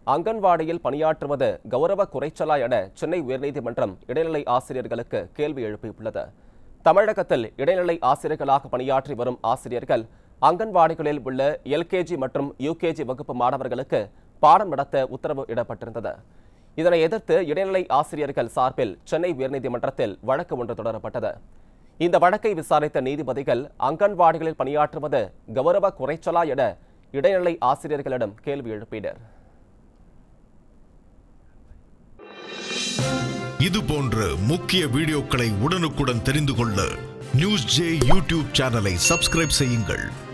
அங்கன்வாடியில் பணியாற்றுவது கௌரவ குறைச்சலா என சென்னை உயர்நீதிமன்றம் இடைநிலை ஆசிரியர்களுக்கு கேள்வி எழுப்பியுள்ளது தமிழகத்தில் இடைநிலை ஆசிரியர்களாக பணியாற்றி வரும் ஆசிரியர்கள் அங்கன்வாடிகளில் உள்ள எல்கேஜி மற்றும் யூகேஜி வகுப்பு மாணவர்களுக்கு பாடம் நடத்த உத்தரவு இடப்பட்டிருந்தது இதனை எதிர்த்து இடைநிலை ஆசிரியர்கள் சார்பில் சென்னை உயர்நீதிமன்றத்தில் வழக்கு ஒன்று தொடரப்பட்டது இந்த வழக்கை விசாரித்த நீதிபதிகள் அங்கன்வாடிகளில் பணியாற்றுவது கௌரவ குறைச்சலா என இடைநிலை ஆசிரியர்களிடம் கேள்வி எழுப்பினர் இது போன்ற முக்கிய வீடியோக்களை உடனுக்குடன் தெரிந்து கொள்ள நியூஸ் ஜே யூடியூப் சேனலை சப்ஸ்கிரைப் செய்யுங்கள்